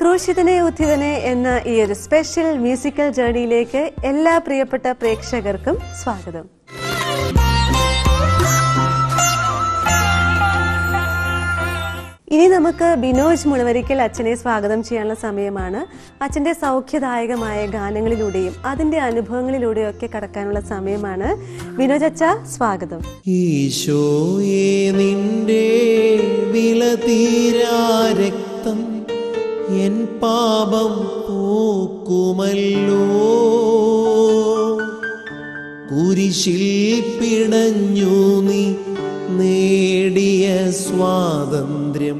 ക്രൂശിതനെ ഉദ്ധിതനെ എന്ന ഈ ഒരു സ്പെഷ്യൽ മ്യൂസിക്കൽ ജേർണിയിലേക്ക് എല്ലാ പ്രിയപ്പെട്ട പ്രേക്ഷകർക്കും സ്വാഗതം ഇനി നമുക്ക് ബിനോജ് മുളവരിക്കൽ അച്ഛനെ സ്വാഗതം ചെയ്യാനുള്ള സമയമാണ് അച്ഛന്റെ സൗഖ്യദായകമായ ഗാനങ്ങളിലൂടെയും അതിന്റെ അനുഭവങ്ങളിലൂടെയും ഒക്കെ കടക്കാനുള്ള സമയമാണ് ബിനോജ് അച്ഛ സ്വാഗതം ഈശോയെ നിന്റെ വില തീരാ രക്തം എൻ പാപം പോക്കുമല്ലോ കുരിശിൽ പിടഞ്ഞു നീ നേടിയ സ്വാതന്ത്ര്യം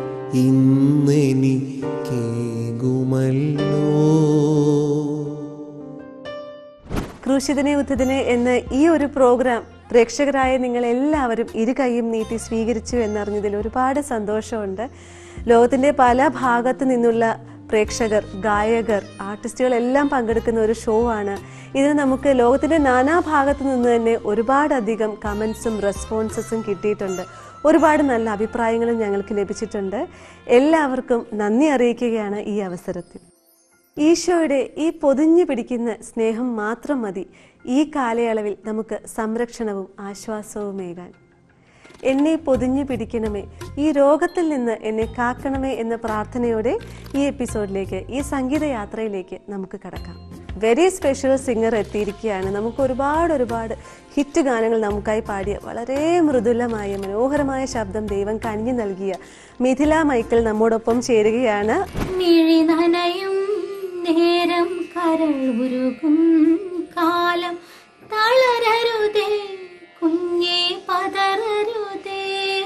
ഇന്നെനിക്കേകുമല്ലോ ക്രൂശിതനെ ഉദ്ധതിനെ എന്ന ഈ ഒരു പ്രോഗ്രാം പ്രേക്ഷകരായ നിങ്ങൾ എല്ലാവരും ഇരു കൈയും നീട്ടി സ്വീകരിച്ചു എന്നറിഞ്ഞതിൽ ഒരുപാട് സന്തോഷമുണ്ട് ലോകത്തിന്റെ പല ഭാഗത്തു നിന്നുള്ള പ്രേക്ഷകർ ഗായകർ ആർട്ടിസ്റ്റുകൾ എല്ലാം പങ്കെടുക്കുന്ന ഒരു ഷോ ആണ് ഇത് നമുക്ക് ലോകത്തിന്റെ നാനാ ഭാഗത്തു നിന്ന് തന്നെ ഒരുപാടധികം കമൻസും റെസ്പോൺസസും കിട്ടിയിട്ടുണ്ട് ഒരുപാട് നല്ല അഭിപ്രായങ്ങളും ഞങ്ങൾക്ക് ലഭിച്ചിട്ടുണ്ട് എല്ലാവർക്കും നന്ദി അറിയിക്കുകയാണ് ഈ അവസരത്തിൽ ഈശോയുടെ ഈ പൊതിഞ്ഞു പിടിക്കുന്ന സ്നേഹം മാത്രം മതി ഈ കാലയളവിൽ നമുക്ക് സംരക്ഷണവും ആശ്വാസവുമേകാൻ എന്നെ പൊതിഞ്ഞു പിടിക്കണമേ ഈ രോഗത്തിൽ നിന്ന് എന്നെ കാക്കണമേ എന്ന പ്രാർത്ഥനയോടെ ഈ എപ്പിസോഡിലേക്ക് ഈ സംഗീത യാത്രയിലേക്ക് നമുക്ക് കടക്കാം വെരി സ്പെഷ്യൽ സിംഗർ എത്തിയിരിക്കുകയാണ് നമുക്ക് ഒരുപാട് ഒരുപാട് ഹിറ്റ് ഗാനങ്ങൾ നമുക്കായി പാടിയ വളരെ മൃദുലമായ മനോഹരമായ ശബ്ദം ദൈവം കനിഞ്ഞു നൽകിയ മിഥില മൈക്കിൾ നമ്മോടൊപ്പം ചേരുകയാണ് മിഴി നനയും നേരം കരൾ ഉരുകും കാലം തളരരുതേ കുഞ്ഞെ പതറരുതേ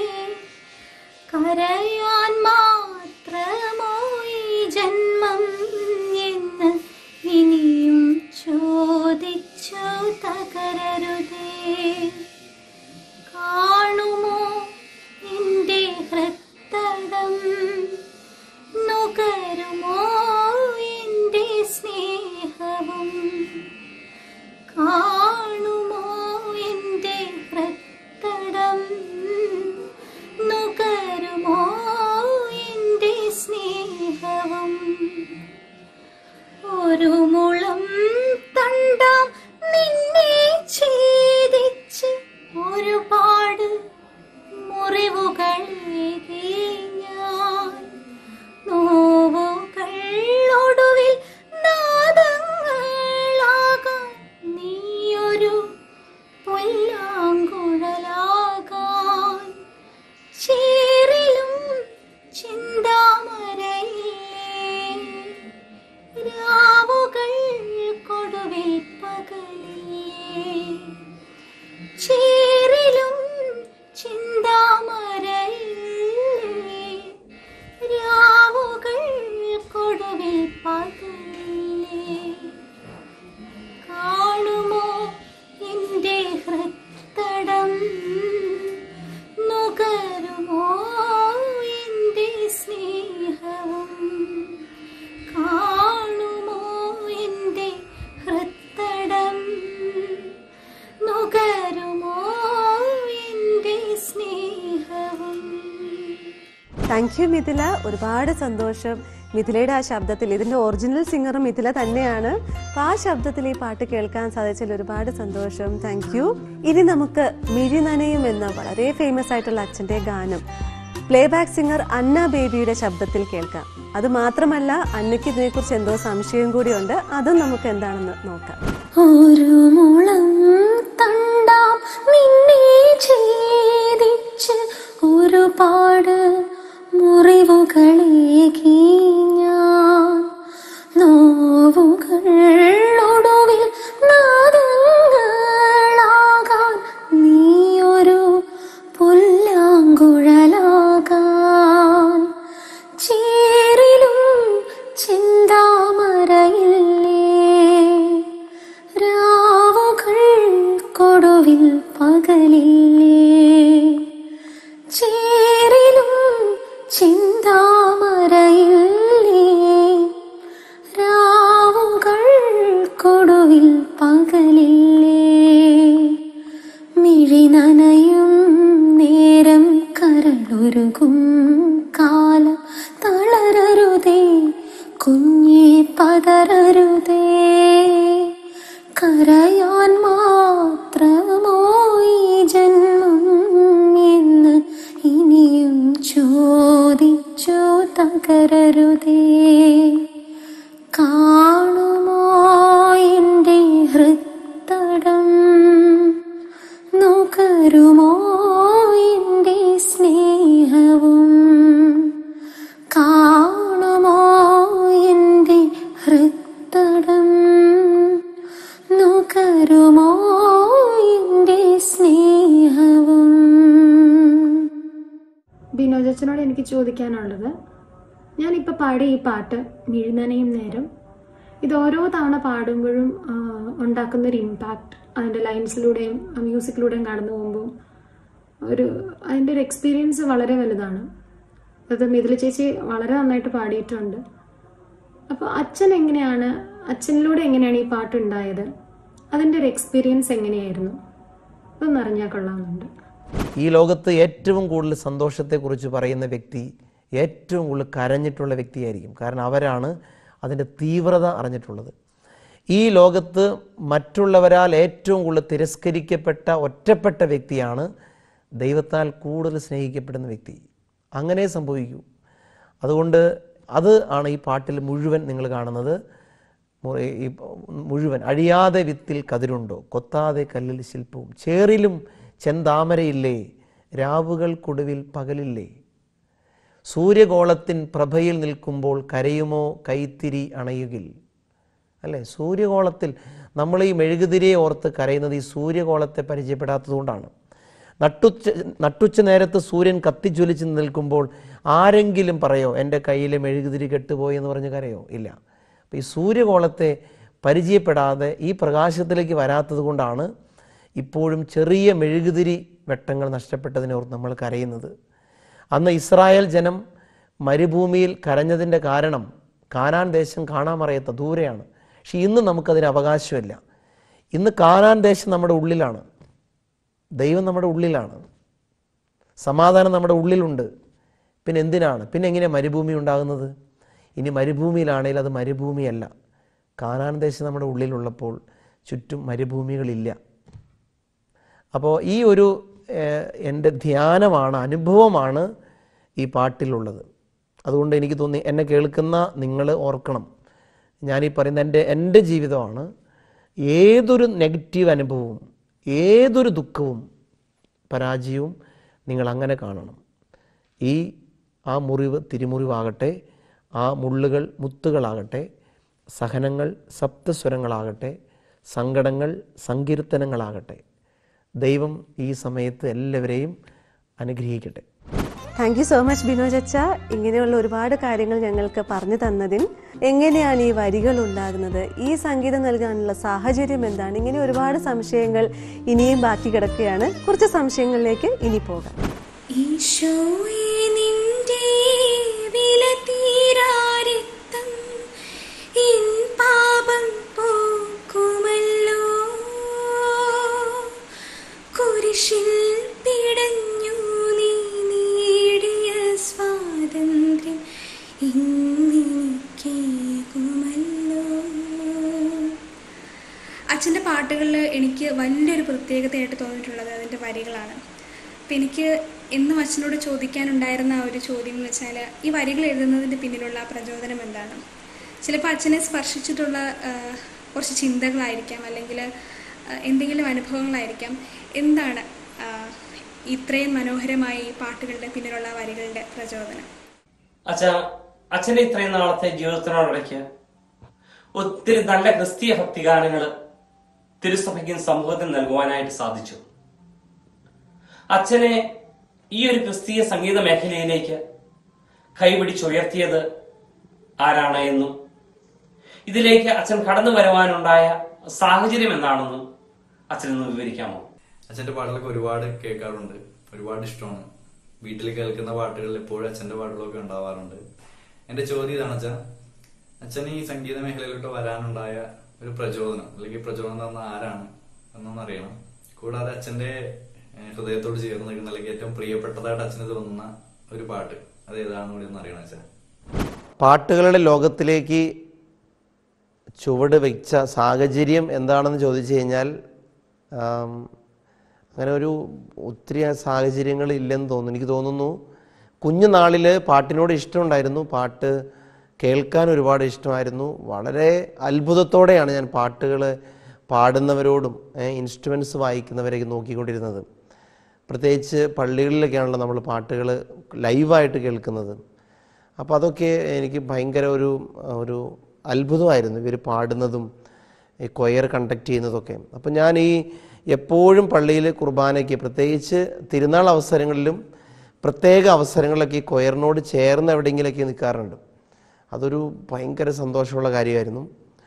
കരയാൻ മാത്രമോ ഈ ജന്മം എന്ന് ഇനിയും ചോദിച്ചു തകരരുതേ കാണുമോ എൻ്റെ ഹൃത്തടം നുകരുമോ എൻ്റെ സ്നേഹവും കാണുമോ എൻ്റെ ഹൃത്തടം നുകരുമോ എൻ്റെ സ്നേഹവും ഒരു മുളം തണ്ടാം നിന്നെ ഛേദിച്ച് ഒരുപാട് മുറിവുകൾ ഞാൻ നോവുകൾ ഒടുവിൽ നാദങ്ങളാകാൻ നീയൊരു പുല്ലാങ്കുഴലാകാൻ ചേറിലും ചിന്താമരയില്ലേ രാവുകൾ കൊടുവിൽ പകലില്ലേ ചേറിലും ചിന്താമരയില്ലേ രാവുകൾ കൊടുവിൽ പകലില്ലേ കാണുമോ എൻ്റെ ഹൃത്തടം നുകരുമോ എൻ്റെ സ്നേഹവും കാണുമോ എൻ്റെ ഹൃത്തടം നുകരുമോ എൻ്റെ സ്നേഹവും താങ്ക് യു മിഥില ഒരുപാട് സന്തോഷം മിഥിലയുടെ ആ ശബ്ദത്തിൽ ഇതിന്റെ ഒറിജിനൽ സിംഗറും മിഥില തന്നെയാണ് അപ്പൊ ആ ശബ്ദത്തിൽ ഈ പാട്ട് കേൾക്കാൻ സാധിച്ചതിൽ ഒരുപാട് സന്തോഷം താങ്ക് യു ഇനി നമുക്ക് മിഴി നനയും എന്ന വളരെ ഫേമസ് ആയിട്ടുള്ള അച്ഛന്റെ ഗാനം പ്ലേബാക്ക് സിംഗർ അന്ന ബേബിയുടെ ശബ്ദത്തിൽ കേൾക്കാം അത് മാത്രമല്ല അന്നയ്ക്ക് ഇതിനെക്കുറിച്ച് എന്തോ സംശയം കൂടിയുണ്ട് അതും നമുക്ക് എന്താണെന്ന് നോക്കാം ഒരു മുളം തണ്ടാം നിന്നെ ഛേദിച്ച് ഒരുപാട് മുറിവുകളേകി ഞാൻ നോവുകൾ ഒടുവിൽ നാദങ്ങളാകാൻ നീയൊരു പുല്ലാങ്കുഴലാകാൻ ചേറിലും ചിന്താമരയില്ലേ രാവുകൾ കൊടുവിൽ പകലില്ലേ ചേറിലും ചിന്താമരയില്ലേ രാവുകൾ കൊടുവിൽ പകലില്ലേ മിഴി നനയും നേരം കരളുരുകും കാലം തളരരുതേ ബിനോജച്ചനോട് എനിക്ക് ചോദിക്കാനുള്ളത് ഞാനിപ്പോൾ പാടിയ ഈ പാട്ട് മിഴുന്നനയും നേരം ഇത് ഓരോ തവണ പാടുമ്പോഴും ആ, ഉണ്ടാക്കുന്ന ഒരു ഇമ്പാക്റ്റ് അതിൻ്റെ ലൈൻസിലൂടെയും മ്യൂസിക്കിലൂടെയും കടന്നു പോകുമ്പോൾ ഒരു അതിൻ്റെ ഒരു എക്സ്പീരിയൻസ് വളരെ വലുതാണ് അത് മിഥുല ചേച്ചി വളരെ നന്നായിട്ട് പാടിയിട്ടുണ്ട് അപ്പോൾ അച്ഛൻ എങ്ങനെയാണ് അച്ഛനിലൂടെ എങ്ങനെയാണ് ഈ പാട്ട് ഉണ്ടായത് അതിൻ്റെ ഒരു എക്സ്പീരിയൻസ് എങ്ങനെയായിരുന്നു അതൊന്ന് അറിഞ്ഞാൽ കൊള്ളാമെന്നുണ്ട് ഈ ലോകത്ത് ഏറ്റവും കൂടുതൽ സന്തോഷത്തെക്കുറിച്ച് പറയുന്ന വ്യക്തി ഏറ്റവും കൂടുതൽ കരഞ്ഞിട്ടുള്ള വ്യക്തിയായിരിക്കും കാരണം അവരാണ് അതിൻ്റെ തീവ്രത അറിഞ്ഞിട്ടുള്ളത് ഈ ലോകത്ത് മറ്റുള്ളവരാൽ ഏറ്റവും കൂടുതൽ തിരസ്കരിക്കപ്പെട്ട ഒറ്റപ്പെട്ട വ്യക്തിയാണ് ദൈവത്താൽ കൂടുതൽ സ്നേഹിക്കപ്പെടുന്ന വ്യക്തി അങ്ങനെ സംഭവിക്കൂ അതുകൊണ്ട് അത് ആണ് ഈ പാട്ടിൽ മുഴുവൻ നിങ്ങൾ കാണുന്നത് മു- ഈ മുഴുവൻ അഴിയാതെ വിത്തിൽ കതിരുണ്ടോ കൊത്താതെ കല്ലിൽ ശില്പവും ചേറിലും ചെന്താമരയില്ലേ രാവുകൾക്കൊടുവിൽ പകലില്ലേ സൂര്യഗോളത്തിൻ പ്രഭയിൽ നിൽക്കുമ്പോൾ കരയുമോ കൈത്തിരി അണയുകിൽ അല്ലേ സൂര്യഗോളത്തിൽ നമ്മൾ ഈ മെഴുകുതിരിയെ ഓർത്ത് കരയുന്നത് ഈ സൂര്യഗോളത്തെ പരിചയപ്പെടാത്തതുകൊണ്ടാണ് നട്ടുച്ച നട്ടുച്ച നേരത്ത് സൂര്യൻ കത്തിജ്വലിച്ച് നിൽക്കുമ്പോൾ ആരെങ്കിലും പറയോ എൻ്റെ കയ്യിൽ മെഴുകുതിരി കെട്ടുപോയി എന്ന് പറഞ്ഞ് കരയോ ഇല്ല അപ്പോൾ ഈ സൂര്യഗോളത്തെ പരിചയപ്പെടാതെ ഈ പ്രകാശത്തിലേക്ക് വരാത്തത് കൊണ്ടാണ് ഇപ്പോഴും ചെറിയ മെഴുകുതിരി വെട്ടങ്ങൾ നഷ്ടപ്പെട്ടതിനെ ഓർത്ത് നമ്മൾ കരയുന്നത് അന്ന് ഇസ്രായേൽ ജനം മരുഭൂമിയിൽ കരഞ്ഞതിൻ്റെ കാരണം കാനാൻ ദേശം കാണാമറിയാത്ത ദൂരെയാണ് പക്ഷെ ഇന്ന് നമുക്കതിന് അവകാശമില്ല ഇന്ന് കാനാൻ ദേശം നമ്മുടെ ഉള്ളിലാണ് ദൈവം നമ്മുടെ ഉള്ളിലാണ് സമാധാനം നമ്മുടെ ഉള്ളിലുണ്ട് പിന്നെ എന്തിനാണ് പിന്നെ എങ്ങനെ മരുഭൂമി ഉണ്ടാകുന്നത് ഇനി മരുഭൂമിയിലാണെങ്കിൽ അത് മരുഭൂമിയല്ല കാനാൻ ദേശം നമ്മുടെ ഉള്ളിലുള്ളപ്പോൾ ചുറ്റും മരുഭൂമികളില്ല അപ്പോൾ ഈ ഒരു ഏഹ്, എൻ്റെ ധ്യാനമാണ് അനുഭവമാണ് ഈ പാട്ടിലുള്ളത് അതുകൊണ്ട് എനിക്ക് തോന്നി എന്നെ കേൾക്കുന്ന നിങ്ങൾ ഓർക്കണം ഞാനീ പറയുന്ന എൻ്റെ എൻ്റെ ജീവിതമാണ് ഏതൊരു നെഗറ്റീവ് അനുഭവവും ഏതൊരു ദുഃഖവും പരാജയവും നിങ്ങൾ അങ്ങനെ കാണണം ഈ ആ മുറിവ് തിരുമുറിവാകട്ടെ ആ മുള്ളുകൾ മുത്തുകളാകട്ടെ സഹനങ്ങൾ സപ്തസ്വരങ്ങളാകട്ടെ സങ്കടങ്ങൾ സങ്കീർത്തനങ്ങളാകട്ടെ ദൈവം ഈ സമയത്ത് എല്ലാവരെയും അനുഗ്രഹിക്കട്ടെ thank you so much Binoj അച്ച ഇങ്ങനെയുള്ള ഒരുപാട് കാര്യങ്ങൾ ഞങ്ങൾക്ക് പറഞ്ഞു തന്നതിന് എങ്ങനെയാണ് ഈ വരികൾ ഉണ്ടാകുന്നത് ഈ സംഗീതം നൽകാനുള്ള സാഹചര്യം എന്താണ് ഇങ്ങനെ ഒരുപാട് സംശയങ്ങൾ ഇനിയും ബാക്കി കിടക്കുകയാണ് കുറച്ച് സംശയങ്ങളിലേക്ക് ഇനി പോകാം ഈശോയെ നിന്റെ വിലതീരാരക്തം എൻ പാപം പോക്കുമല്ലോ കുരിശിൽ പിടഞ്ഞു നീ നേടിയ സ്വാതന്ത്ര്യം ഇന്നെനിക്കേകുമല്ലോ അച്ഛൻ്റെ പാട്ടുകളിൽ എനിക്ക് വലിയൊരു പ്രത്യേകതയായിട്ട് തോന്നിയിട്ടുള്ളത് അതിൻ്റെ വരികളാണ് അപ്പം എനിക്ക് എന്നും അച്ഛനോട് ചോദിക്കാനുണ്ടായിരുന്ന ആ ഒരു ചോദ്യം എന്ന് വെച്ചാൽ ഈ വരികൾ എഴുതുന്നതിൻ്റെ പിന്നിലുള്ള പ്രചോദനം എന്താണ് ചിലപ്പോൾ അച്ഛനെ സ്പർശിച്ചിട്ടുള്ള ആ, കുറച്ച് ചിന്തകളായിരിക്കാം അല്ലെങ്കിൽ ആ, എന്തെങ്കിലും അനുഭവങ്ങളായിരിക്കാം എന്താണ് ആ, ഇത്രയും മനോഹരമായ ഈ പാട്ടുകളുടെ പിന്നിലുള്ള വരികളുടെ പ്രചോദനം അച്ഛ അച്ഛന്റെ ഇത്രയും നാളത്തെ ജീവിതത്തിനോടിടയ്ക്ക് ഒത്തിരി നല്ല ക്രിസ്തീയ ഭക്തിഗാനങ്ങൾ തിരുസഭയ്ക്കും സമൂഹത്തിന് നൽകുവാനായിട്ട് സാധിച്ചു അച്ഛനെ ഈ ഒരു ക്രിസ്തീയ സംഗീത മേഖലയിലേക്ക് കൈപിടിച്ചുയർത്തിയത് ആരാണ് എന്നും ഇതിലേക്ക് അച്ഛൻ കടന്നു വരുവാനുണ്ടായ സാഹചര്യം എന്താണെന്നും അച്ഛനൊന്ന് വിവരിക്കാമോ അച്ഛന്റെ പാട്ടുകളൊക്കെ ഒരുപാട് കേൾക്കാറുണ്ട് ഒരുപാട് ഇഷ്ടമാണ് വീട്ടിൽ കേൾക്കുന്ന പാട്ടുകളിൽ എപ്പോഴും അച്ഛന്റെ പാട്ടുകളൊക്കെ ഉണ്ടാവാറുണ്ട് എന്റെ ചോദ്യം ഇതാണ് അച്ഛൻ അച്ഛൻ ഈ സംഗീത മേഖലയിലോട്ട് വരാനുണ്ടായ ഒരു പ്രചോദനം അല്ലെങ്കിൽ പ്രചോദനം തന്ന ആരാണ് എന്നൊന്ന് അറിയണം കൂടാതെ അച്ഛന്റെ ഏഹ്, ഹൃദയത്തോട് ചേർന്ന് നിൽക്കുന്ന അല്ലെങ്കിൽ ഏറ്റവും പ്രിയപ്പെട്ടതായിട്ട് അച്ഛന് തോന്നുന്ന ഒരു പാട്ട് അത് ഏതാണെന്ന് കൂടി ഒന്ന് അറിയണം അച്ഛൻ പാട്ടുകളുടെ ലോകത്തിലേക്ക് ചുവട് വെച്ച സാഹചര്യം എന്താണെന്ന് ചോദിച്ചു കഴിഞ്ഞാൽ ആം, അങ്ങനെ ഒരു ഒത്തിരി സാഹചര്യങ്ങൾ ഇല്ലെന്ന് തോന്നുന്നു എനിക്ക് തോന്നുന്നു കുഞ്ഞുനാളിൽ പാട്ടിനോട് ഇഷ്ടമുണ്ടായിരുന്നു പാട്ട് കേൾക്കാൻ ഒരുപാട് ഇഷ്ടമായിരുന്നു വളരെ അത്ഭുതത്തോടെയാണ് ഞാൻ പാട്ടുകൾ പാടുന്നവരോടും ഇൻസ്ട്രുമെൻറ്റ്സ് വായിക്കുന്നവരെയൊക്കെ നോക്കിക്കൊണ്ടിരുന്നത് പ്രത്യേകിച്ച് പള്ളികളിലൊക്കെയാണല്ലോ നമ്മൾ പാട്ടുകൾ ലൈവായിട്ട് കേൾക്കുന്നത് അപ്പോൾ അതൊക്കെ എനിക്ക് ഭയങ്കര ഒരു ഒരു അത്ഭുതമായിരുന്നു ഇവർ പാടുന്നതും ഈ കൊയർ കണ്ടക്ട് ചെയ്യുന്നതൊക്കെ അപ്പം ഞാൻ ഈ എപ്പോഴും പള്ളിയിൽ കുർബാനയ്ക്ക് പ്രത്യേകിച്ച് തിരുനാൾ അവസരങ്ങളിലും പ്രത്യേക അവസരങ്ങളിലൊക്കെ ഈ കൊയറിനോട് ചേർന്ന് എവിടെയെങ്കിലൊക്കെ നിൽക്കാറുണ്ട് അതൊരു ഭയങ്കര സന്തോഷമുള്ള കാര്യമായിരുന്നു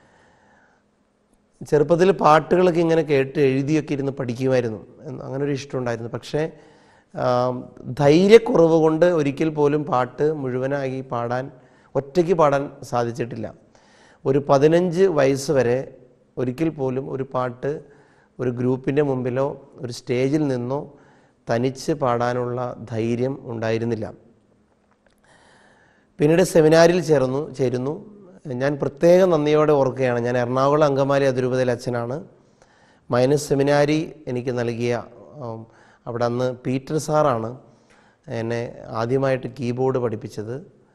ചെറുപ്പത്തിൽ പാട്ടുകളൊക്കെ ഇങ്ങനെ കേട്ട് എഴുതിയൊക്കെ ഇരുന്ന് പഠിക്കുമായിരുന്നു എന്ന് അങ്ങനെ ഒരു ഇഷ്ടമുണ്ടായിരുന്നു പക്ഷേ ആം, ധൈര്യക്കുറവ് കൊണ്ട് ഒരിക്കൽ പോലും പാട്ട് മുഴുവനായി പാടാൻ ഒറ്റയ്ക്ക് പാടാൻ സാധിച്ചിട്ടില്ല ഒരു പതിനഞ്ച് വയസ്സ് വരെ ഒരിക്കൽ പോലും ഒരു പാട്ട് ഒരു ഗ്രൂപ്പിൻ്റെ മുമ്പിലോ ഒരു സ്റ്റേജിൽ നിന്നോ തനിച്ച് പാടാനുള്ള ധൈര്യം ഉണ്ടായിരുന്നില്ല പിന്നീട് സെമിനാരിൽ ചേർന്നു ചേരുന്നു ഞാൻ പ്രത്യേകം നന്ദിയോടെ ഓർക്കുകയാണ് ഞാൻ എറണാകുളം അങ്കമാലി അതിരൂപതയിലെ അച്ഛനാണ് മൈനസ് സെമിനാരി എനിക്ക് നൽകിയ ഉം, അവിടെ അന്ന് പീറ്റർ സാറാണ് എന്നെ ആദ്യമായിട്ട് കീബോർഡ് പഠിപ്പിച്ചത്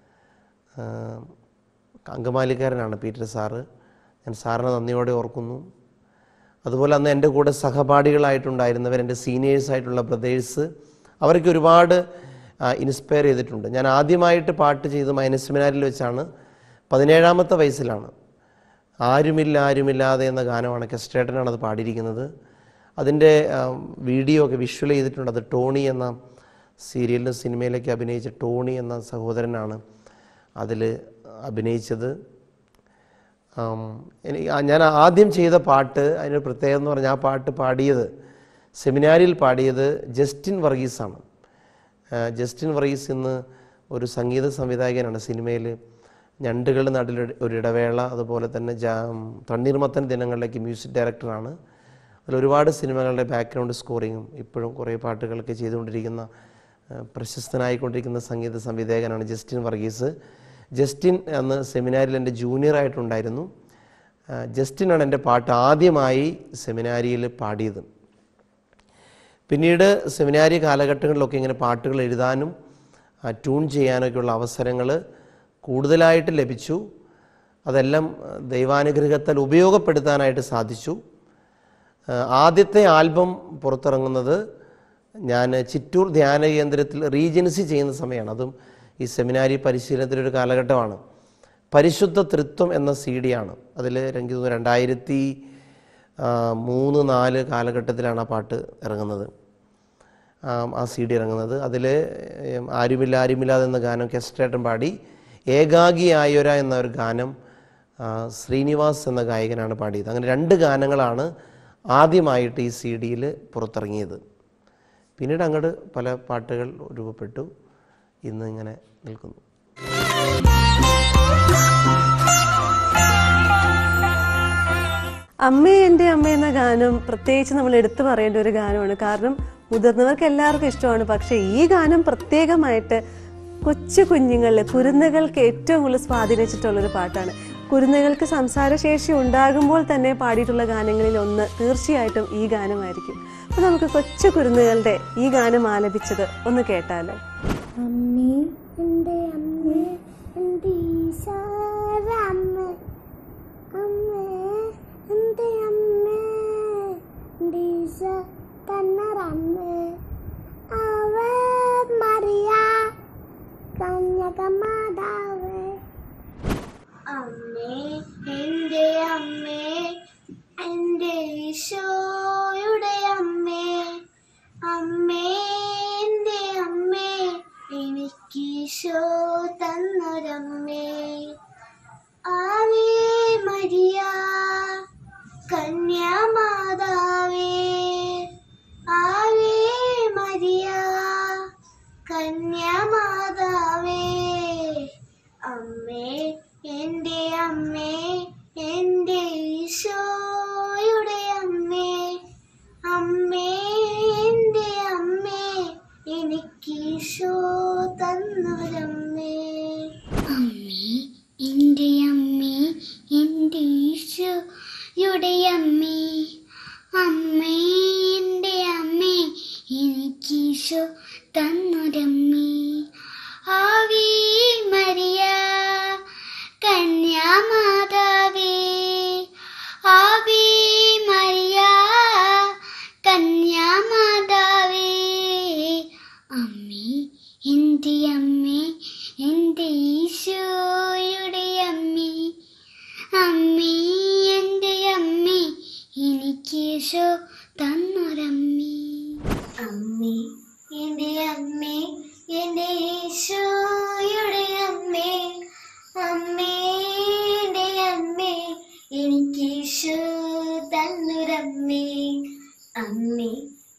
ആം, അങ്കമാലിക്കാരനാണ് പീറ്റർ സാറ് ഞാൻ സാറിനെ നന്ദിയോടെ ഓർക്കുന്നു അതുപോലെ അന്ന് എൻ്റെ കൂടെ സഹപാഠികളായിട്ടുണ്ടായിരുന്നവർ എൻ്റെ സീനിയേഴ്സായിട്ടുള്ള ബ്രദേഴ്സ് അവരൊക്കെ ഒരുപാട് ഇൻസ്പയർ ചെയ്തിട്ടുണ്ട് ഞാൻ ആദ്യമായിട്ട് പാട്ട് ചെയ്ത് മൈനസ് സെമിനാരിൽ വെച്ചാണ് പതിനേഴാമത്തെ വയസ്സിലാണ് ആരുമില്ല ആരുമില്ലാതെ എന്ന ഗാനമാണ് കെസ്റ്റേട്ടനാണ് അത് പാടിയിരിക്കുന്നത് അതിൻ്റെ വീഡിയോ ഒക്കെ വിഷ്വൽ ചെയ്തിട്ടുണ്ട് അത് ടോണി എന്ന സീരിയലിലും സിനിമയിലൊക്കെ അഭിനയിച്ച ടോണി എന്ന സഹോദരനാണ് അതിൽ അഭിനയിച്ചത് ആം, എനിക്ക് ആ- ഞാൻ ആദ്യം ചെയ്ത പാട്ട് അതിന് പ്രത്യേകത എന്ന് പറഞ്ഞാൽ ആ പാട്ട് പാടിയത് സെമിനാരിൽ പാടിയത് ജസ്റ്റിൻ വർഗീസാണ് ആ, ജസ്റ്റിൻ വർഗീസ് ഇന്ന് ഒരു സംഗീത സംവിധായകനാണ് സിനിമയിൽ ഞണ്ടുകളുടെ നാട്ടിൽ ഒരു ഇടവേള അതുപോലെ തന്നെ ജാ തണ്ണീർമത്തൻ ദിനങ്ങളിലേക്ക് മ്യൂസിക് ഡയറക്ടറാണ് അതിൽ ഒരുപാട് സിനിമകളുടെ ബാക്ക്ഗ്രൗണ്ട് സ്കോറിങ്ങും ഇപ്പോഴും കുറേ പാട്ടുകളൊക്കെ ചെയ്തുകൊണ്ടിരിക്കുന്ന ആ, പ്രശസ്തനായിക്കൊണ്ടിരിക്കുന്ന സംഗീത സംവിധായകനാണ് ജസ്റ്റിൻ വർഗീസ് ജസ്റ്റിൻ അന്ന് സെമിനാരിൽ എൻ്റെ ജൂനിയർ ആയിട്ടുണ്ടായിരുന്നു ആ, ജസ്റ്റിനാണ് എൻ്റെ പാട്ട് ആദ്യമായി സെമിനാരിയിൽ പാടിയത് പിന്നീട് സെമിനാരി കാലഘട്ടങ്ങളിലൊക്കെ ഇങ്ങനെ പാട്ടുകൾ എഴുതാനും ആ, ട്യൂൺ ചെയ്യാനൊക്കെയുള്ള അവസരങ്ങൾ കൂടുതലായിട്ട് ലഭിച്ചു അതെല്ലാം ആ, ദൈവാനുഗ്രഹത്താൽ ഉപയോഗപ്പെടുത്താനായിട്ട് സാധിച്ചു ആ, ആദ്യത്തെ ആൽബം പുറത്തിറങ്ങുന്നത് ഞാൻ ചിറ്റൂർ ധ്യാന കേന്ദ്രത്തിൽ റീജൻസി ചെയ്യുന്ന സമയമാണ് അതും ഈ സെമിനാരി പരിശീലനത്തിലൊരു കാലഘട്ടമാണ് പരിശുദ്ധ തൃത്വം എന്ന സി ഡിയാണ് അതിൽ എനിക്ക് തോന്നുന്നു രണ്ടായിരത്തി ആ, മൂന്ന് നാല് കാലഘട്ടത്തിലാണ് ആ പാട്ട് ഇറങ്ങുന്നത് ആം, ആ സി ഡി ഇറങ്ങുന്നത് അതിൽ ആരുമില്ല ആരുമില്ലാതെ എന്ന ഗാനം കെസ്റ്റേട്ടൻ പാടി ഏകാഗിയായൊര എന്ന ഒരു ഗാനം ആ, ശ്രീനിവാസ് എന്ന ഗായകനാണ് പാടിയത് അങ്ങനെ രണ്ട് ഗാനങ്ങളാണ് ആദ്യമായിട്ട് ഈ സി ഡിയിൽ പുറത്തിറങ്ങിയത് പിന്നീട് അങ്ങോട്ട് പല പാട്ടുകൾ രൂപപ്പെട്ടു ഇന്ന് ഇങ്ങനെ നിൽക്കുന്നു അമ്മേ എൻ്റെ അമ്മ എന്ന ഗാനം പ്രത്യേകിച്ച് നമ്മൾ എടുത്തു പറയേണ്ട ഒരു ഗാനമാണ് കാരണം മുതിർന്നവർക്ക് എല്ലാവർക്കും ഇഷ്ടമാണ് പക്ഷേ ഈ ഗാനം പ്രത്യേകമായിട്ട് കൊച്ചു കുഞ്ഞുങ്ങളിൽ കുരുന്നുകൾക്ക് ഏറ്റവും കൂടുതൽ സ്വാധീനിച്ചിട്ടുള്ളൊരു പാട്ടാണ് കുരുന്നുകൾക്ക് സംസാരശേഷി ഉണ്ടാകുമ്പോൾ തന്നെ പാടിയിട്ടുള്ള ഗാനങ്ങളിൽ ഒന്ന് തീർച്ചയായിട്ടും ഈ ഗാനമായിരിക്കും അപ്പൊ നമുക്ക് കൊച്ചു കുരുന്നുകളുടെ ഈ ഗാനം ആലപിച്ചത് ഒന്ന് കേട്ടാലോ അമ്മേ എൻ്റെ അമ്മേ എൻ്റെ ഈശോയുടെ അമ്മ അമ്മേ എൻ്റെ അമ്മേ എൻ്റെ ഈശോ തന്നറമ്മേ അവേ മറിയ കന്യകമാതാവേ അമ്മേ എൻ്റെ അമ്മേ എൻ്റെ ഈശോയുടെ അമ്മേ അമ്മേ എൻ്റെ അമ്മേ എനിക്കീശോ തന്നൊരമ്മേ ആവേ മരിയ കന്യാമാതാവേ ആവേ മരിയ കന്യാമാതാവേ അമ്മേ എൻ്റെ അമ്മേ എൻ്റെ ഈശോയുടെ അമ്മേ അമ്മേ എൻ്റെ അമ്മേ എനിക്കീശോ തന്നൊരമ്മേ അമ്മേ എൻ്റെ അമ്മേ എൻ്റെ ഈശോയുടെ അമ്മേ അമ്മേ എൻ്റെ അമ്മേ എനിക്കീശോ തന്നൊരമ്മേ ആവേ മരിയ കന്യാമാതാവേ ആവേ മരിയ കന്യാമാതാവേ അമ്മേ എൻ്റെ അമ്മേ എൻ്റെ ഈശോയുടെ അമ്മേ അമ്മേ എൻ്റെ അമ്മേ എനിക്കീശോ തന്നൊരമ്മേ അമ്മേ എൻ്റെ അമ്മേ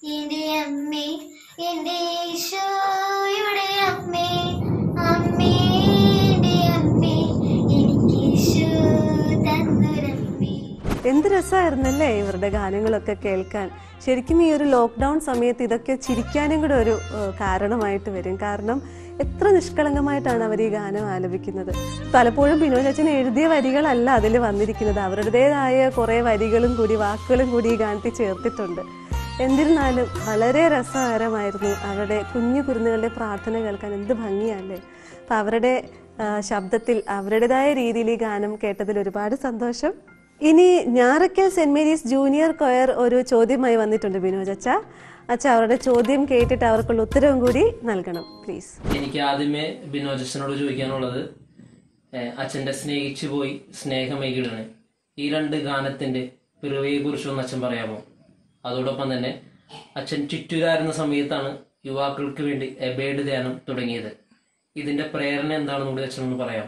എന്റെ അമ്മേ എന്റെ ഈശോയുടെ അമ്മേ അമ്മേ എന്റെ അമ്മേ എനിക്ക് ഈശോ തന്നൊരമ്മേ എന്ത് രസമായിരുന്നല്ലേ ഇവരുടെ ഗാനങ്ങളൊക്കെ കേൾക്കാൻ ശരിക്കും ഈ ഒരു ലോക്ക്ഡൗൺ സമയത്ത് ഇതൊക്കെ ചിരിക്കാനും കൂടെ ഒരു ഏഹ്, കാരണമായിട്ട് വരും കാരണം എത്ര നിഷ്കളങ്കമായിട്ടാണ് അവർ ഈ ഗാനം ആലപിക്കുന്നത് പലപ്പോഴും ബിനോദ് അച്ഛൻ എഴുതിയ വരികളല്ല അതിൽ വന്നിരിക്കുന്നത് അവരുടേതായ കുറേ വരികളും കൂടി വാക്കുകളും കൂടി ഈ ഗാനത്തിൽ ചേർത്തിട്ടുണ്ട് എന്നിരുന്നാലും വളരെ രസകരമായിരുന്നു അവരുടെ കുഞ്ഞു കുരുന്നുകളുടെ പ്രാർത്ഥന കേൾക്കാൻ എന്ത് ഭംഗിയല്ലേ അപ്പം അവരുടെ ആ, ശബ്ദത്തിൽ അവരുടേതായ രീതിയിൽ ഈ ഗാനം കേട്ടതിൽ ഒരുപാട് സന്തോഷം ഇനി Njarakkal saint Mary's junior choir ഒരു ചോദ്യമായി വന്നിട്ടുണ്ട് ബിനോജ് അച്ഛ അച്ഛ അവരുടെ ചോദ്യം കേട്ടിട്ട് അവർക്കുള്ള ഉത്തരവും കൂടി നൽകണം പ്ലീസ് എനിക്ക് ആദ്യമേ ബിനോജസിനോട് ചോദിക്കാനുള്ളത് ഏഹ്, അച്ഛന്റെ സ്നേഹിച്ചു പോയി സ്നേഹമേകിടണ് ഈ രണ്ട് ഗാനത്തിന്റെ പിറവിയെ കുറിച്ചൊന്ന് അച്ഛൻ പറയാമോ അതോടൊപ്പം തന്നെ അച്ഛൻ ചുറ്റുകാരുന്ന സമയത്താണ് യുവാക്കൾക്ക് വേണ്ടി എബേഡ് ധ്യാനം തുടങ്ങിയത് ഇതിന്റെ പ്രേരണ എന്താണെന്ന് കൂടി അച്ഛനൊന്ന് പറയാമോ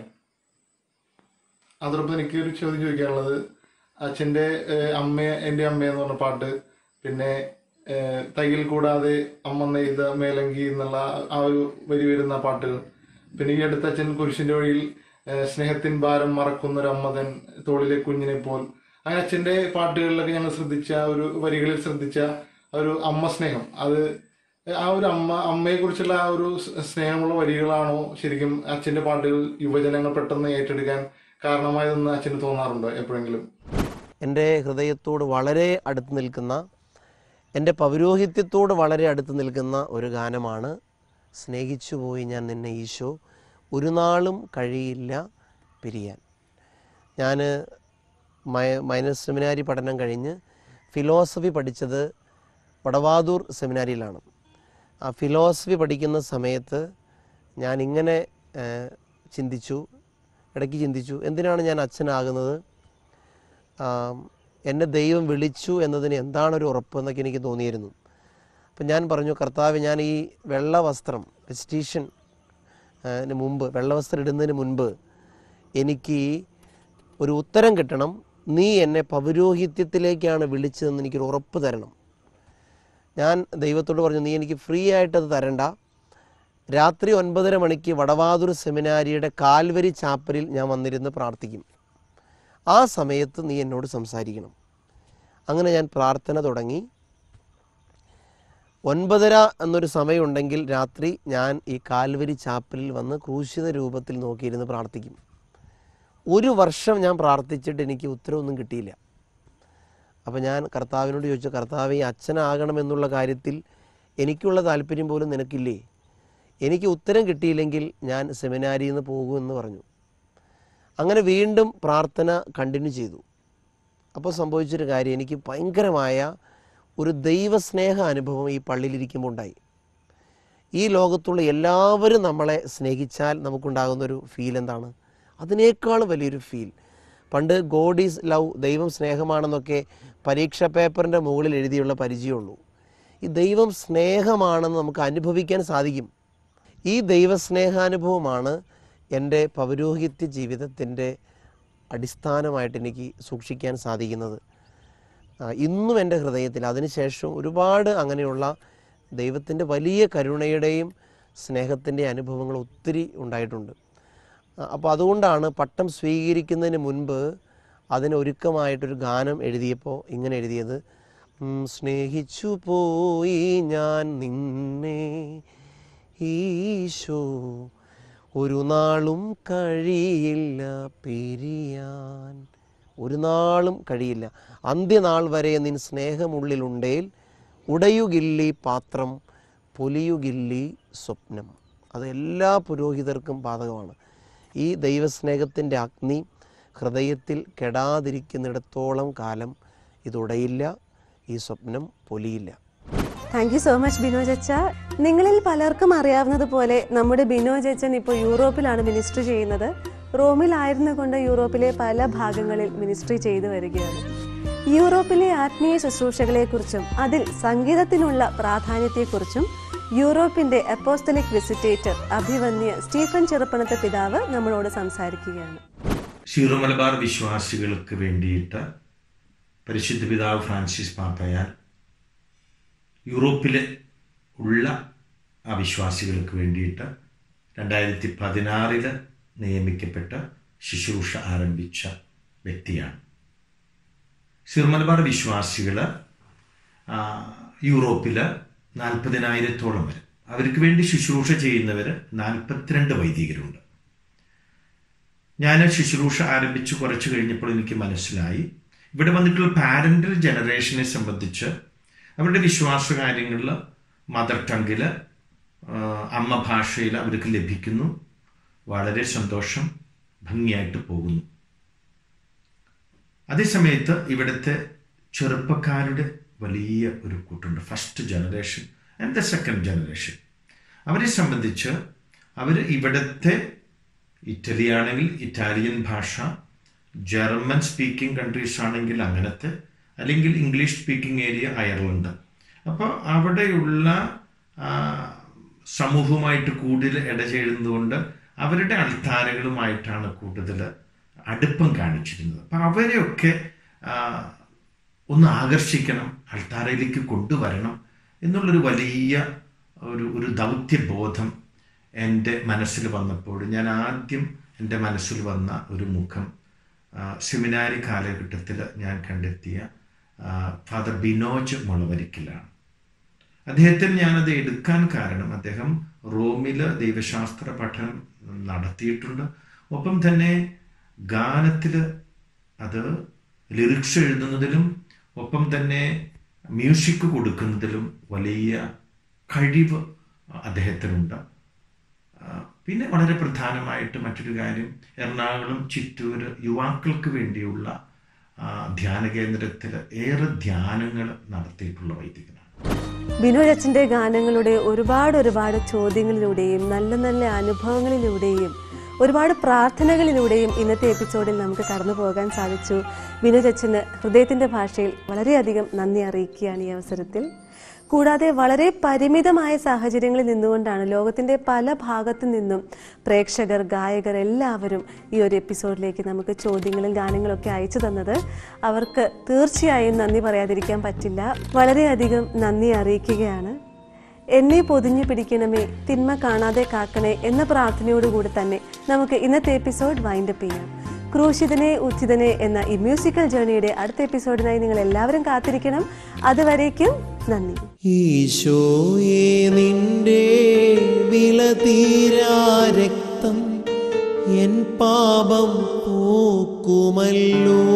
അതോടൊപ്പം എനിക്ക് ഒരു ചോദ്യം ചോദിക്കാനുള്ളത് അച്ഛൻ്റെ അമ്മ എൻ്റെ അമ്മ എന്ന് പറഞ്ഞ പാട്ട് പിന്നെ ഏഹ്, തയ്യൽ കൂടാതെ അമ്മ നെയ്ത മേലങ്കി എന്നുള്ള ആ ഒരു വരി വരുന്ന പാട്ടുകൾ പിന്നെ ഈ അടുത്ത അച്ഛൻ കുരിശിന്റെ വഴിയിൽ ഏഹ്, സ്നേഹത്തിൻ ഭാരം മറക്കുന്ന ഒരു അമ്മതൻ തോളിലെ കുഞ്ഞിനെ പോൽ അങ്ങനെ അച്ഛൻ്റെ പാട്ടുകളിലൊക്കെ ഞങ്ങൾ ശ്രദ്ധിച്ച ആ ഒരു വരികളിൽ ശ്രദ്ധിച്ച ആ ഒരു അമ്മ സ്നേഹം അത് ആ ഒരു അമ്മ അമ്മയെ കുറിച്ചുള്ള ആ ഒരു സ് സ്നേഹമുള്ള വരികളാണോ ശരിക്കും അച്ഛന്റെ പാട്ടുകൾ യുവജനങ്ങൾ പെട്ടെന്ന് ഏറ്റെടുക്കാൻ കാരണമായതെന്ന് അച്ഛന് തോന്നാറുണ്ടോ എപ്പോഴെങ്കിലും എൻ്റെ ഹൃദയത്തോട് വളരെ അടുത്ത് നിൽക്കുന്ന എൻ്റെ പൗരോഹിത്യത്തോട് വളരെ അടുത്ത് നിൽക്കുന്ന ഒരു ഗാനമാണ് സ്നേഹിച്ചു പോയി ഞാൻ നിന്നെ ഈശോ ഒരു നാളും കഴിയില്ല പിരിയാൻ ഞാൻ മൈ മൈനസ് സെമിനാരി പഠനം കഴിഞ്ഞ് ഫിലോസഫി പഠിച്ചത് വടവാതൂർ സെമിനാരിയിലാണ് ആ ഫിലോസഫി പഠിക്കുന്ന സമയത്ത് ഞാൻ ഇങ്ങനെ ഏഹ്, ചിന്തിച്ചു ഇടയ്ക്ക് ചിന്തിച്ചു എന്തിനാണ് ഞാൻ അച്ഛനാകുന്നത് ആം, എന്നെ ദൈവം വിളിച്ചു എന്നതിന് എന്താണൊരു ഉറപ്പ് എന്നൊക്കെ എനിക്ക് തോന്നിയിരുന്നു അപ്പം ഞാൻ പറഞ്ഞു കർത്താവ് ഞാൻ ഈ വെള്ള വസ്ത്രം വെസ്റ്റീഷൻ ന് മുമ്പ് വെള്ള വസ്ത്രം ഇടുന്നതിന് മുൻപ് എനിക്ക് ഒരു ഉത്തരം കിട്ടണം നീ എന്നെ പൗരോഹിത്യത്തിലേക്കാണ് വിളിച്ചതെന്ന് എനിക്കൊരു ഉറപ്പ് തരണം ഞാൻ ദൈവത്തോട് പറഞ്ഞു നീ എനിക്ക് ഫ്രീ ആയിട്ടത് തരണ്ട രാത്രി ഒൻപതര മണിക്ക് വടവാതൂർ സെമിനാരിയുടെ കാൽവരി ചാപ്പലിൽ ഞാൻ വന്നിരുന്ന് പ്രാർത്ഥിക്കും ആ സമയത്ത് നീ എന്നോട് സംസാരിക്കണം അങ്ങനെ ഞാൻ പ്രാർത്ഥന തുടങ്ങി ഒൻപതര എന്നൊരു സമയമുണ്ടെങ്കിൽ രാത്രി ഞാൻ ഈ കാൽവരി ചാപ്പലിൽ വന്ന് ക്രൂശിത രൂപത്തിൽ നോക്കിയിരുന്ന് പ്രാർത്ഥിക്കും ഒരു വർഷം ഞാൻ പ്രാർത്ഥിച്ചിട്ട് എനിക്ക് ഉത്തരവൊന്നും കിട്ടിയില്ല അപ്പോൾ ഞാൻ കർത്താവിനോട് ചോദിച്ചു കർത്താവ് ഈ അച്ഛനാകണമെന്നുള്ള കാര്യത്തിൽ എനിക്കുള്ള താല്പര്യം പോലും നിനക്കില്ലേ എനിക്ക് ഉത്തരം കിട്ടിയില്ലെങ്കിൽ ഞാൻ സെമിനാരിയിൽ നിന്ന് പോകുമെന്ന് പറഞ്ഞു അങ്ങനെ വീണ്ടും പ്രാർത്ഥന കണ്ടിന്യൂ ചെയ്തു അപ്പോൾ സംഭവിച്ചൊരു കാര്യം എനിക്ക് ഭയങ്കരമായ ഒരു ദൈവസ്നേഹ അനുഭവം ഈ പള്ളിയിലിരിക്കുമ്പോൾ ഉണ്ടായി ഈ ലോകത്തുള്ള എല്ലാവരും നമ്മളെ സ്നേഹിച്ചാൽ നമുക്കുണ്ടാകുന്നൊരു ഫീൽ എന്താണ് അതിനേക്കാളും വലിയൊരു ഫീൽ പണ്ട് ഗോഡ് ഈസ് ലവ് ദൈവം സ്നേഹമാണെന്നൊക്കെ പരീക്ഷാ പേപ്പറിൻ്റെ മുകളിൽ എഴുതിയുള്ള പരിചയമുള്ളൂ ഈ ദൈവം സ്നേഹമാണെന്ന് നമുക്ക് അനുഭവിക്കാൻ സാധിക്കും ഈ ദൈവസ്നേഹാനുഭവമാണ് എൻ്റെ പൗരോഹിത്യ ജീവിതത്തിൻ്റെ അടിസ്ഥാനമായിട്ട് എനിക്ക് സൂക്ഷിക്കാൻ സാധിക്കുന്നത് ആ, ഇന്നും എൻ്റെ ഹൃദയത്തിൽ അതിനുശേഷം ഒരുപാട് അങ്ങനെയുള്ള ദൈവത്തിൻ്റെ വലിയ കരുണയുടെയും സ്നേഹത്തിൻ്റെ അനുഭവങ്ങൾ ഒത്തിരി ഉണ്ടായിട്ടുണ്ട് അപ്പോൾ അതുകൊണ്ടാണ് പട്ടം സ്വീകരിക്കുന്നതിന് മുൻപ് അതിന് ഒരുക്കമായിട്ടൊരു ഗാനം എഴുതിയപ്പോൾ ഇങ്ങനെ എഴുതിയത് ഉം, സ്നേഹിച്ചു പോയി ഞാൻ നിന്നെ ഈശോ ഒരു നാളും കഴിയില്ല പിരിയാൻ ഒരു നാളും കഴിയില്ല അന്ത്യനാൾ വരെ നിൻ സ്നേഹമുള്ളിലുണ്ടേൽ ഉടയുകില്ലി പാത്രം പൊലിയുകില്ലി സ്വപ്നം അത് എല്ലാ പുരോഹിതർക്കും ബാധകമാണ് ഈ ദൈവസ്നേഹത്തിൻ്റെ അഗ്നി ഹൃദയത്തിൽ കെടാതിരിക്കുന്നിടത്തോളം കാലം ഇതുടയില്ല ഈ സ്വപ്നം പൊലിയില്ല thank you so much Binoj അച്ഛ നിങ്ങളിൽ പലർക്കും അറിയാവുന്നത് പോലെ നമ്മുടെ ബിനോജ് അച്ഛൻ ഇപ്പോൾ യൂറോപ്പിലാണ് മിനിസ്ട്രി ചെയ്യുന്നത് റോമിലായിരുന്നു കൊണ്ട് യൂറോപ്പിലെ പല ഭാഗങ്ങളിൽ മിനിസ്ട്രി ചെയ്തു വരികയാണ് യൂറോപ്പിലെ ആത്മീയ ശുശ്രൂഷകളെക്കുറിച്ചും അതിൽ സംഗീതത്തിനുള്ള പ്രാധാന്യത്തെക്കുറിച്ചും യൂറോപ്പിന്റെ അപ്പോസ്തലിക് വിസിറ്റേറ്റർ അഭിവന്യ സ്റ്റീഫൻ ചെറുപ്പണത്തെ പിതാവ് നമ്മളോട് സംസാരിക്കുകയാണ് സീറോ മലബാർ വിശ്വാസികൾക്ക് വേണ്ടിയിട്ട് പരിശുദ്ധ പിതാവ് ഫ്രാൻസിസ് പാപ്പയാൽ യൂറോപ്പിൽ ഉള്ള ആ വിശ്വാസികൾക്ക് വേണ്ടിയിട്ട് രണ്ടായിരത്തി പതിനാറില് നിയമിക്കപ്പെട്ട ശുശ്രൂഷ ആരംഭിച്ച വ്യക്തിയാണ് സിർമലബാർ വിശ്വാസികൾ യൂറോപ്പിൽ നാൽപ്പതിനായിരത്തോളം വരും അവർക്ക് വേണ്ടി ശുശ്രൂഷ ചെയ്യുന്നവർ നാൽപ്പത്തിരണ്ട് വൈദികരുണ്ട് ഞാൻ ശുശ്രൂഷ ആരംഭിച്ച് കുറച്ച് കഴിഞ്ഞപ്പോൾ എനിക്ക് മനസ്സിലായി ഇവിടെ വന്നിട്ടുള്ള പാരന്റൽ ജനറേഷനെ സംബന്ധിച്ച് അവരുടെ വിശ്വാസ കാര്യങ്ങളിൽ മദർ ടങ്കിൽ അമ്മ ഭാഷയിൽ അവർക്ക് ലഭിക്കുന്നു വളരെ സന്തോഷം ഭംഗിയായിട്ട് പോകുന്നു അതേസമയത്ത് ഇവിടുത്തെ ചെറുപ്പക്കാരുടെ വലിയ ഒരു കൂട്ടുണ്ട് first generation and the second generation അവരെ സംബന്ധിച്ച് അവർ ഇവിടുത്തെ ഇറ്റലി ആണെങ്കിൽ ഇറ്റാലിയൻ ഭാഷ ജർമ്മൻ സ്പീക്കിംഗ് കൺട്രീസ് ആണെങ്കിൽ അങ്ങനത്തെ അല്ലെങ്കിൽ ഇംഗ്ലീഷ് സ്പീക്കിംഗ് ഏരിയ അയർലൻഡ് അപ്പോൾ അവിടെയുള്ള ആ, സമൂഹവുമായിട്ട് കൂടുതൽ ഇടചേരുന്നതുകൊണ്ട് അവരുടെ അൾത്താരകളുമായിട്ടാണ് കൂടുതൽ അടുപ്പം കാണിച്ചിരുന്നത് അപ്പം അവരെയൊക്കെ ആ, ഒന്ന് ആകർഷിക്കണം അൾത്താരയിലേക്ക് കൊണ്ടുവരണം എന്നുള്ളൊരു വലിയ ഒരു ഒരു ദൗത്യബോധം എൻ്റെ മനസ്സിൽ വന്നപ്പോൾ ഞാൻ ആദ്യം എൻ്റെ മനസ്സിൽ വന്ന ഒരു മുഖം ആ, സെമിനാരി കാലഘട്ടത്തിൽ ഞാൻ കണ്ടെത്തിയ ആ, ഫാദർ ബിനോജ് മുളവരിക്കലാണ് അദ്ദേഹത്തിന് ഞാനത് എടുക്കാൻ കാരണം അദ്ദേഹം റോമിൽ ദൈവശാസ്ത്ര പഠനം നടത്തിയിട്ടുണ്ട് ഒപ്പം തന്നെ ഗാനത്തിൽ അത് ലിറിക്സ് എഴുതുന്നതിലും ഒപ്പം തന്നെ മ്യൂസിക് കൊടുക്കുന്നതിലും വലിയ കഴിവ് അദ്ദേഹത്തിനുണ്ട് ആ, പിന്നെ വളരെ പ്രധാനമായിട്ട് മറ്റൊരു കാര്യം എറണാകുളം ചിറ്റൂർ യുവാക്കൾക്ക് വേണ്ടിയുള്ള ആ, ധ്യാന കേന്ദ്രത്തിൽ ഏറെ ധ്യാനങ്ങൾ നടത്തിയിട്ടുള്ള വൈദികനാണ് ബിനോയ് അച്ഛൻ്റെ ഗാനങ്ങളുടെ ഒരുപാട് ഒരുപാട് ചോദ്യങ്ങളിലൂടെയും നല്ല നല്ല അനുഭവങ്ങളിലൂടെയും ഒരുപാട് പ്രാർത്ഥനകളിലൂടെയും ഇന്നത്തെ എപ്പിസോഡിൽ നമുക്ക് കടന്നു പോകാൻ സാധിച്ചു ബിനോയ് അച്ഛന് ഹൃദയത്തിൻ്റെ ഭാഷയിൽ വളരെയധികം നന്ദി അറിയിക്കുകയാണ് ഈ അവസരത്തിൽ കൂടാതെ വളരെ പരിമിതമായ സാഹചര്യങ്ങളിൽ നിന്നുകൊണ്ടാണ് ലോകത്തിൻ്റെ പല ഭാഗത്തു നിന്നും പ്രേക്ഷകർ ഗായകർ എല്ലാവരും ഈ ഒരു എപ്പിസോഡിലേക്ക് നമുക്ക് ചോദ്യങ്ങളും ഗാനങ്ങളൊക്കെ അയച്ചു തന്നത് അവർക്ക് തീർച്ചയായും നന്ദി പറയാതിരിക്കാൻ പറ്റില്ല വളരെയധികം നന്ദി അറിയിക്കുകയാണ് എന്നെ പൊതിഞ്ഞു പിടിക്കണമേ തിന്മ കാണാതെ കാക്കണേ എന്ന പ്രാർത്ഥനയോടുകൂടി തന്നെ നമുക്ക് ഇന്നത്തെ എപ്പിസോഡ് വൈൻഡപ്പ് ചെയ്യാം ക്രൂശിതനെ ഉച്ചിതനെ എന്ന ഈ മ്യൂസിക്കൽ ജേർണിയുടെ അടുത്ത എപ്പിസോഡിനായി നിങ്ങൾ എല്ലാവരും കാത്തിരിക്കണം അതുവരേക്കും നന്ദി ഈശോയെ നിന്റെ വില തീരാ രക്തം എൻ പാപം പോക്കുമല്ലോ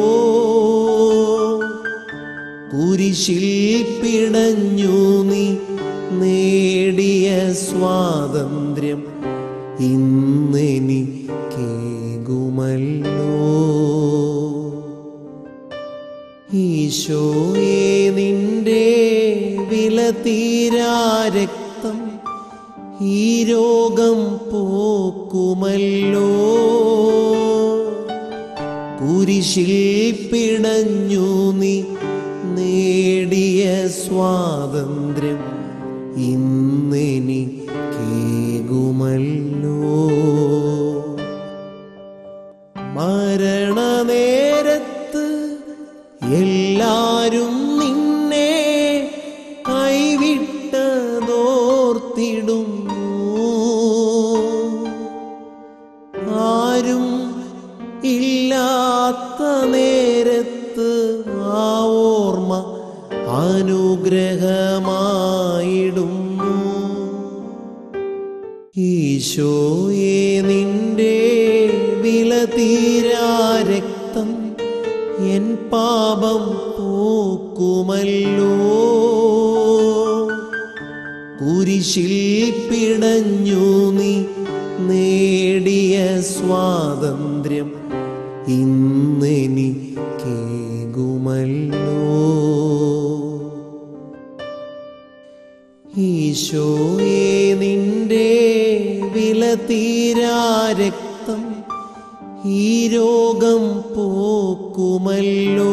കുരിശിൽ പിടഞ്ഞു നീ നേടിയ സ്വാതന്ത്ര്യം ഇന്നെനിക്കേകുമല്ലോ ഈശോയെ നിന്റെ വില തീരാ രക്തം ഈ രോഗം പോക്കുമല്ലോ കുരിശിൽ പിടഞ്ഞു നീ നേടിയ സ്വാതന്ത്ര്യം ഇന്നെനിക്കേകുമല്ലോ മരണനേരത്ത് എല്ലാരും നിന്നെ കൈവിട്ടതോർത്തിടുന്നു ആരും ഇല്ലാത്ത നേരത്ത് ആ ഓർമ്മ അനുഗ്രഹമായിടുന്നു ഈശോയെ നിന്റെ വില തീരാ രക്തം എൻ പാപം പോക്കുമല്ലോ കുരിശിൽ പിടഞ്ഞു നീ നേടിയ സ്വാതന്ത്ര്യം ഇന്നെനിക്കേകുമല്ലോ ഈശോയെ നിന്റെ വില തീരാ രക്തം ഈ രോഗം പോക്കുമല്ലോ